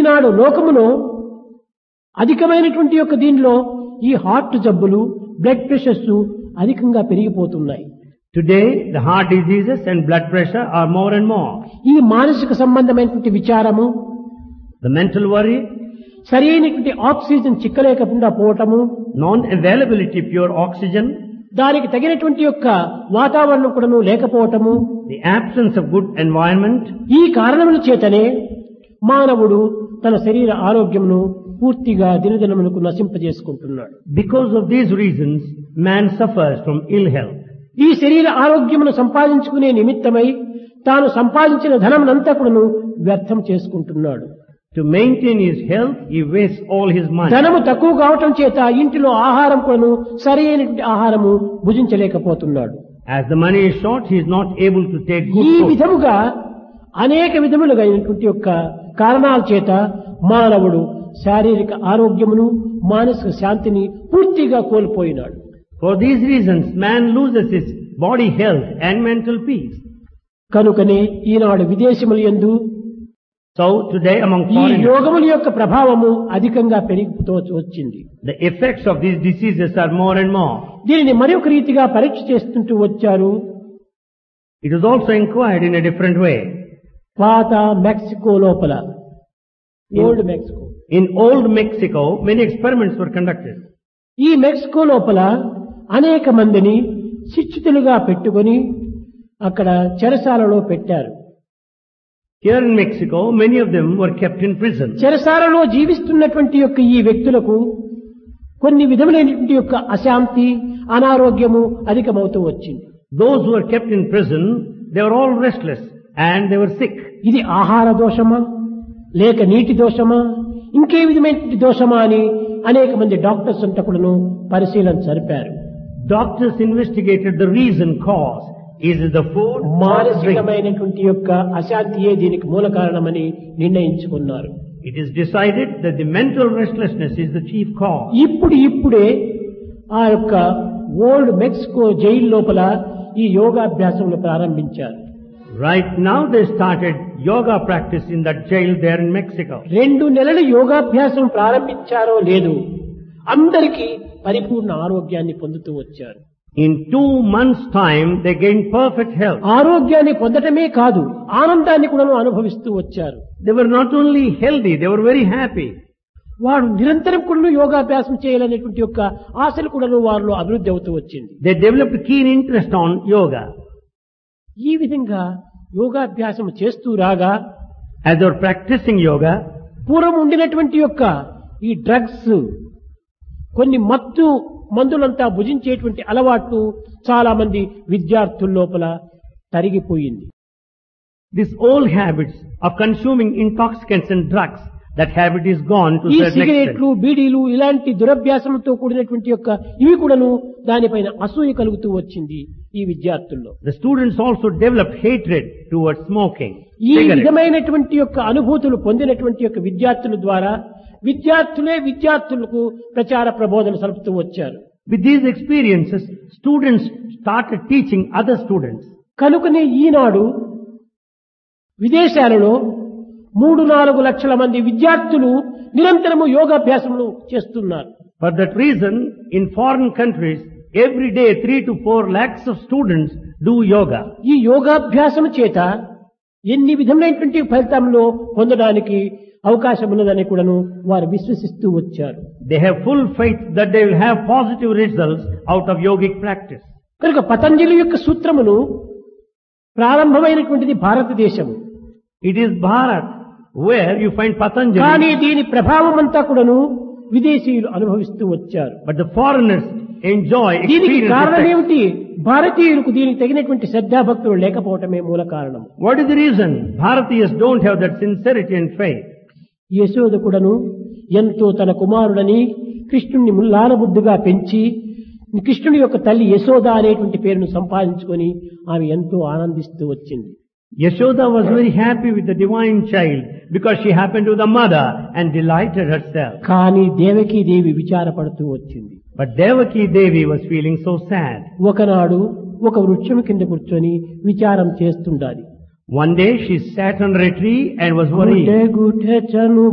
ఈనాడు లోకములో అధికమైనటువంటి యొక్క దీనిలో ఈ హార్ట్ జబ్బులు బ్లడ్ ప్రెషర్స్ అధికంగా పెరిగిపోతున్నాయి Today, the heart diseases and blood pressure are more and more. ఈ మానసిక సంబంధమైనటువంటి విచారము The mental worry, సరి అయినటువంటి ఆక్సిజన్ చిక్కలేకుండా పోవటము non-availability of pure oxygen, దానికి తగినటువంటి యొక్క వాతావరణం కూడాను లేకపోవటము the absence of good environment, ఈ కారణముల చేతనే మానవుడు తన శరీర ఆరోగ్యమును పూర్తిగా దినదినములకు నశింపజేసుకుంటున్నాడు because of these reasons, man suffers from ill health. ఈ శరీర ఆరోగ్యమును సంపాదించుకునే నిమిత్తమై తాను సంపాదించిన ధనమునంతా కూడాను వ్యర్థం చేసుకుంటున్నాడు To maintain his health, he wastes all his money. ధనము తక్కువ కావటం చేత ఇంటిలో ఆహారం కూడాను సరి అయినటువంటి ఆహారము భుజించలేకపోతున్నాడు As the money is short, he is not able to take good ఈ food. విధముగా అనేక విధములుగా అయినటువంటి యొక్క కారణాల చేత మానవుడు శారీరక ఆరోగ్యమును మానసిక శాంతిని పూర్తిగా కోల్పోయినాడు For these reasons, man loses his body health and mental peace. కనుకనే ఈనాడు విదేశముల యందు So today among ఈ foreigners, యోగముల యొక్క ప్రభావము అధికంగా పెరిగిపోతూ వచ్చింది the effects of these diseases are more and more. దీనిని మరొక రీతిగా పరీక్ష చేస్తుంటూ వచ్చారు It is also inquired in a different way. పాత మెక్సికో లోపల old Mexico In old Mexico, many experiments were conducted. ఈ మెక్సికో లోపల అనేక మందిని శిక్షితులుగా పెట్టుకొని అక్కడ చెరసాలలో పెట్టారు Here in Mexico, many of them were kept in prison. చెరసాలలో జీవిస్తున్నటువంటి యొక్క ఈ వ్యక్తులకు కొన్ని విధములైనటువంటి యొక్క అశాంతి అనారోగ్యము అధికమవుతూ వచ్చింది Those who were kept in prison, they were all restless and they were sick. ఇది ఆహార దోషమా లేక నీటి దోషమా ఇంకే విధమైనటువంటి దోషమా అని అనేక మంది డాక్టర్స్ అంతా కూడాను పరిశీలన జరిపారు Doctors investigated the reason cause. Is it the food or the drink? మానసికమైనటువంటి యొక్క అశాంతియే దీనికి మూల కారణమని నిర్ణయించుకున్నారు It is decided that the mental restlessness is the chief cause. ఇప్పుడు ఇప్పుడే ఆ యొక్క ఓల్డ్ మెక్సికో జైలు లోపల ఈ యోగాభ్యాసములు ప్రారంభించారు Right now they started yoga practice in that jail there in Mexico. రెండు నెలల యోగాభ్యాసం ప్రారంభించారో లేదు అందరికీ పరిపూర్ణ ఆరోగ్యాన్ని పొందుతూ వచ్చారు In two months time they gained perfect health. ఆరోగ్యాన్ని పొందటమే కాదు ఆనందాన్ని కూడా అనుభవిస్తూ వచ్చారు They were not only healthy, they were very happy. వారు నిరంతరం కూడా యోగాభ్యాసం చేయాలనేటువంటి యొక్క ఆశలు కూడా వారిలో అభివృద్ధి అవుతూ వచ్చింది They developed keen interest on yoga. ఈ విధంగా యోగాభ్యాసం చేస్తూ రాగా As they were practicing yoga, పూర్వం ఉండినటువంటి యొక్క ఈ డ్రగ్స్ కొన్ని మత్తు మందులంతా భుజించేటువంటి అలవాట్లు చాలా మంది విద్యార్థుల లోపల తరిగిపోయింది these old habits of consuming intoxicants and drugs, that habit is gone to ఈ a certain సిగరెట్లు extent. బీడీలు ఇలాంటి దురభ్యాసంతో కూడినటువంటి యొక్క ఇవి కూడాను దానిపైన అసూయ కలుగుతూ వచ్చింది ఈ విద్యార్థుల్లో The students also developed hatred towards smoking. ఈ cigarettes. విధమైనటువంటి యొక్క అనుభూతులు పొందినటువంటి యొక్క విద్యార్థుల ద్వారా విద్యార్థులే విద్యార్థులకు ప్రచార ప్రబోధన సలుపుతూ వచ్చారు With these experiences, students started teaching other students. కనుకనే ఈనాడు విదేశాలలో మూడు నాలుగు లక్షల మంది విద్యార్థులు నిరంతరము యోగాభ్యాసములు చేస్తున్నారు For that reason, in foreign countries, every day three to four lakhs of students do yoga. ఈ యోగాభ్యాసం చేత ఎన్ని విధమైనటువంటి ఫలితంలో పొందడానికి అవకాశం ఉన్నదని కూడాను వారు విశ్వసిస్తూ వచ్చారు They have full faith that they will have positive results out of yogic practice. కనుక పతంజలి యొక్క సూత్రమును ప్రారంభమైనటువంటిది భారతదేశము It is Bharat where you find కానీ Patanjali, దీని ప్రభావం అంతా కూడాను విదేశీయులు అనుభవిస్తూ వచ్చారు but the foreigners enjoy దీనికి experience. కారణం effect. ఏమిటి భారతీయులకు దీనికి తగినటువంటి శ్రద్ధాభక్తులు లేకపోవటమే మూల కారణం What is the reason? Bharatiyas don't have that sincerity and faith. Yashoda కూడాను ఎంతో తన కుమారుడని కృష్ణుణ్ణి ముల్లారబుద్దుగా పెంచి కృష్ణుడి యొక్క తల్లి యశోద అనేటువంటి పేరును సంపాదించుకొని ఆమె ఎంతో ఆనందిస్తూ వచ్చింది Yashoda was very happy with the divine child because she happened to the mother and delighted herself. కానీ దేవకీ దేవి విచారపడుతూ వచ్చింది But Devaki Devi was feeling so sad. ఒకనాడు ఒక వృక్షం కింద కూర్చొని విచారం చేస్తుండాలి One day she sat under a tree and was worried. గుటె గుటె చను